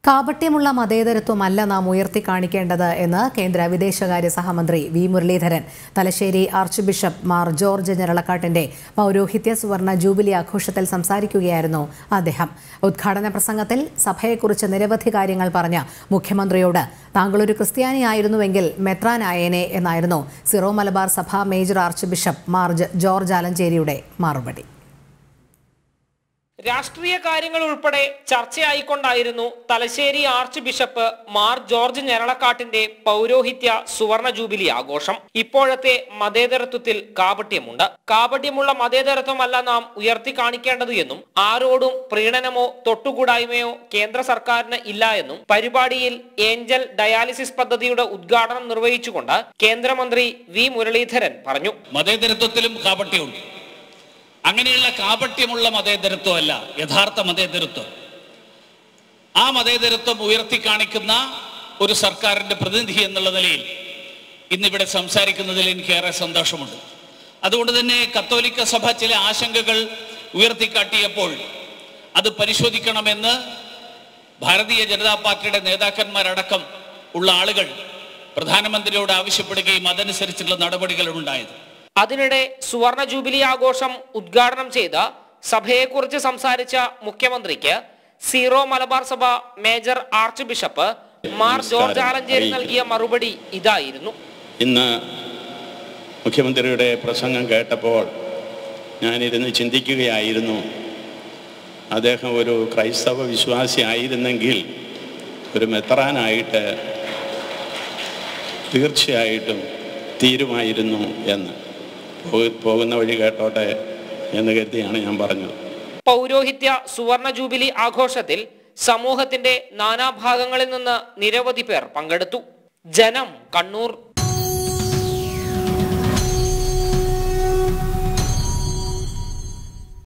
കാപട്യമുള്ള മതേതരത്വമല്ല നാം ഉയർത്തി കാണിക്കേണ്ടത് എന്ന് കേന്ദ്ര വിദേശകാര്യ സഹമന്ത്രി V Muraleedharan Thalassery archbishop Mar George ഞരളക്കാട്ടിന്റെ പൗരോഹിത്യ സുവർണ ജൂബിലി ആഘോഷത്തിൽ സംസാരിക്കുകയായിരുന്നു അദ്ദേഹം ഉദ്ഘാടന പ്രസംഗത്തിൽ സഭയെക്കുറിച്ച് നിരവധി കാര്യങ്ങൾ പറഞ്ഞ മുഖ്യമന്ത്രിയോട് താങ്കളൊരു ക്രിസ്ത്യാനിയായിരുന്നുവെങ്കിൽ മെത്രാനായേനെ എന്നായിരുന്നു സിറോ മലബാർ സഭ major archbishop Mar George ആലഞ്ചേരിയുടെ മറുപടി രാഷ്ട്രീയ കാര്യങ്ങൾ ഉൾപ്പെടെ ചർച്ചയായിക്കൊണ്ടായിരുന്നു Thalassery archbishop Mar George ഞരളക്കാട്ടിന്റെ പൗരോഹിത്യ സുവർണ ജൂബിലി ആഘോഷം ഇപ്പോഴത്തെ മതേതരത്വത്തിൽ കാപട്യമുണ്ട് കാപട്യമുള്ള മതേതരത്വമല്ല നാം ഉയർത്തി കാണിക്കേണ്ടത് എന്നും ആരോടും പ്രീണനമോ തൊട്ടുകൂടായ്മയോ കേന്ദ്ര സർക്കാരിന് ഇല്ല എന്നും പരിപാടിയിൽ ഏഞ്ചൽ ഡയാലിസിസ് പദ്ധതിയുടെ ഉദ്ഘാടനം നിർവഹിച്ചുകൊണ്ട് കേന്ദ്രമന്ത്രി വി മുരളീധരൻ പറഞ്ഞു മതേതരത്വത്തിലും കാപട്യമുണ്ട് അങ്ങനെയുള്ള കാപട്യമുള്ള മതേതരത്വമല്ല യഥാർത്ഥ മതേതരത്വം ആ മതേതരത്വം ഉയർത്തി കാണിക്കുന്ന ഒരു സർക്കാരിന്റെ പ്രതിനിധി എന്നുള്ള നിലയിൽ ഇന്നിവിടെ സംസാരിക്കുന്നതിൽ എനിക്ക് ഏറെ സന്തോഷമുണ്ട് അതുകൊണ്ട് തന്നെ കത്തോലിക്ക സഭ ചില ആശങ്കകൾ ഉയർത്തിക്കാട്ടിയപ്പോൾ അത് പരിശോധിക്കണമെന്ന് ഭാരതീയ ജനതാ പാർട്ടിയുടെ നേതാക്കന്മാരടക്കം ഉള്ള ആളുകൾ പ്രധാനമന്ത്രിയോട് ആവശ്യപ്പെടുകയും അതനുസരിച്ചുള്ള നടപടികൾ ഉണ്ടായത് അതിനിടെ സുവർണ ജൂബിലി ആഘോഷം ഉദ്ഘാടനം ചെയ്ത സഭയെക്കുറിച്ച് സംസാരിച്ച മുഖ്യമന്ത്രിക്ക് സീറോ മലബാർ സഭ major archbishop Mar George Alencherry നൽകിയ മറുപടി ഇതായിരുന്നു ഇന്ന് മുഖ്യമന്ത്രിയുടെ പ്രസംഗം കേട്ടപ്പോൾ ഞാനിരുന്ന് ചിന്തിക്കുകയായിരുന്നു അദ്ദേഹം ഒരു ക്രൈസ്തവ വിശ്വാസി ആയിരുന്നെങ്കിൽ ഒരു മെത്രാനായിട്ട് തീർച്ചയായിട്ടും തീരുമായിരുന്നു എന്ന് പോ- പോകുന്ന വഴി കേട്ടോട്ടെ എന്ന് കരുതിയാണ് ഞാൻ പറഞ്ഞത് പൗരോഹിത്യ സുവർണ ജൂബിലി ആഘോഷത്തിൽ സമൂഹത്തിന്റെ നാനാഭാഗങ്ങളിൽ നിന്ന് നിരവധി പേർ പങ്കെടുത്തു ജനം കണ്ണൂർ